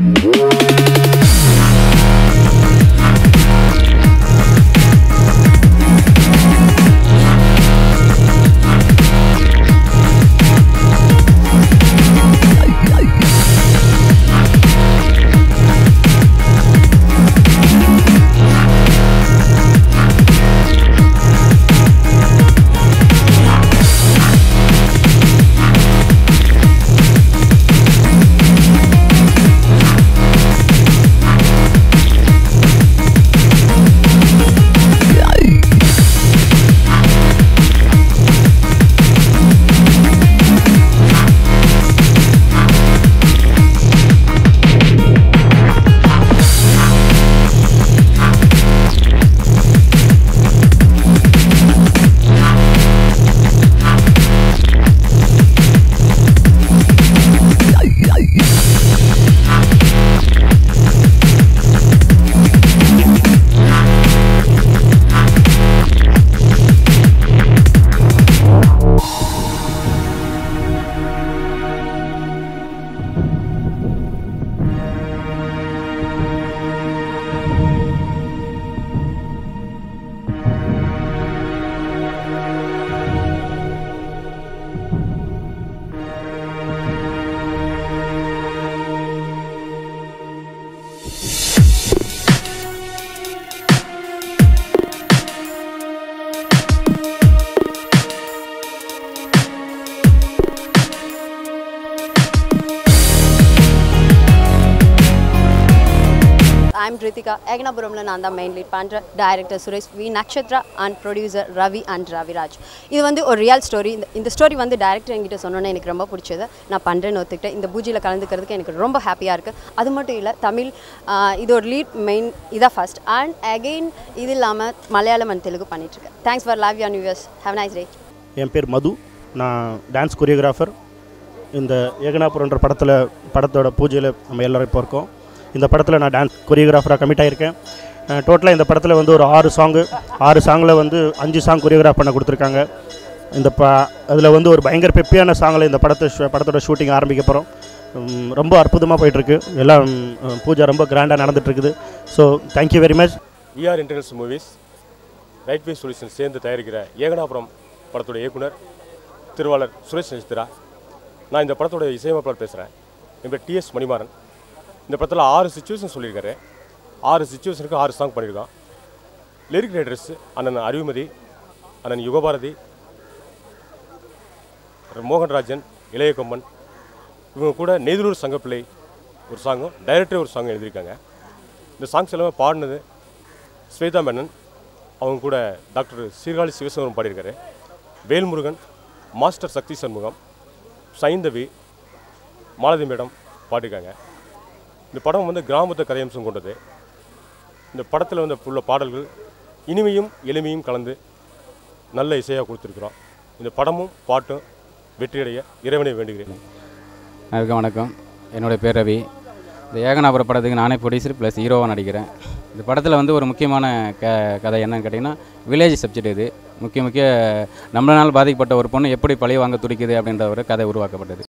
I'm Ritika ஏகனாபுரமில் நான் தான் மெயின் லீட் பண்ணுறேன் director Suresh V Nakshatra and producer Ravi and Raviraj இது வந்து ஒரு ரியல் ஸ்டோரி இந்த இந்த ஸ்டோரி வந்து டேரக்டர் என்கிட்ட சொன்னோன்னே எனக்கு ரொம்ப பிடிச்சது நான் பண்ணுறேன்னு ஒத்துக்கிட்டேன் இந்த பூஜையில் கலந்துக்கிறதுக்கு எனக்கு ரொம்ப ஹாப்பியாக இருக்குது அது மட்டும் இல்லை தமிழ் ஆஹ், இது ஒரு லீட் மெயின் இதான் ஃபர்ஸ்ட் அண்ட் அகெயின் இது இல்லாமல் மலையாளம் அண்ட் தெலுங்கு பண்ணிகிட்ருக்கேன் thanks for love you news have nice day என் பேர் மது நான் டான்ஸ் கொரியோகிராஃபர் இந்த ஏகனாபுரன்ற படத்தில் படத்தோட பூஜையில் நம்ம எல்லாரும் இப்போ இருக்கோம் இந்த படத்தில் நான் டான்ஸ் கொரியோகிராஃபராக கமிட் ஆகியிருக்கேன் டோட்டலாக இந்த படத்தில் வந்து ஒரு ஆறு சாங்கு ஆறு சாங்கில் வந்து அஞ்சு சாங் கொரியோகிராஃப் பண்ண கொடுத்துருக்காங்க இந்த ப அதில் வந்து ஒரு பயங்கர பெப்பியான சாங்கில் இந்த படத்தை ஷூ- படத்தோட ஷூட்டிங் ஆரம்பிக்க போகிறோம் ரொம்ப அற்புதமாக போயிட்டுருக்கு எல்லாம் ம், பூஜை ரொம்ப கிராண்டாக நடந்துகிட்ருக்குது so thank you very much VR international movies right way solution சேர்ந்து தயாரிக்கிற ஏகனாபுரம் படத்தோட இயக்குனர் திருவாளர் சுரேஷ் நட்சத்திரா நான் இந்த படத்தோட இசையமைப்பாளர் பேசுகிறேன் என் பேர் டிஎஸ் மணிமாறன் இந்த படத்தில் ஆறு சுச்சுவேஷன் சொல்லியிருக்காரு ஆறு சுச்சுவேஷனுக்கு ஆறு சாங் பண்ணியிருக்கான் லிரிக் ரைட்டர்ஸ் அண்ணன் அறிவுமதி அண்ணன் யுகபாரதி மோகன்ராஜன் இளையகொம்மன் இவங்க கூட நெய்தலூர் சங்கப்பிள்ளை ஒரு சாங்கும் டைரக்டர் ஒரு சாங் எழுதியிருக்காங்க இந்த சாங்ஸ் எல்லாமே பாடினது ஸ்வேதா மேனன் அவங்க கூட டாக்டர் சீர்காழி சிவசிவரம் பாடியிருக்காரு வேல்முருகன் மாஸ்டர் சக்தி சண்முகம் சைந்தவி மாலதி மேடம் பாடியிருக்காங்க இந்த படம் வந்து கிராமத்து கதையம்சம் கொண்டது இந்த படத்தில் வந்து உள்ள பாடல்கள் இனிமையும் எளிமையும் கலந்து நல்ல இசையாக கொடுத்துருக்குறோம் இந்த படமும் பாட்டும் வெற்றியடைய இறைவனை வேண்டுகிறேன் அதுக்கு வணக்கம் என்னுடைய பேர் ரவி இந்த ஏகனாபுர படத்துக்கு நானே ப்ரொடியூசர் ப்ளஸ் ஹீரோவாக நடிக்கிறேன் இந்த படத்தில் வந்து ஒரு முக்கியமான க கதை என்னன்னு கேட்டிங்கன்னா வில்லேஜ் சப்ஜெக்ட் இது முக்கிய முக்கிய நம்மளால் பாதிக்கப்பட்ட ஒரு பொண்ணு எப்படி பழி வாங்க துடிக்குது அப்படின்ற ஒரு கதை உருவாக்கப்பட்டது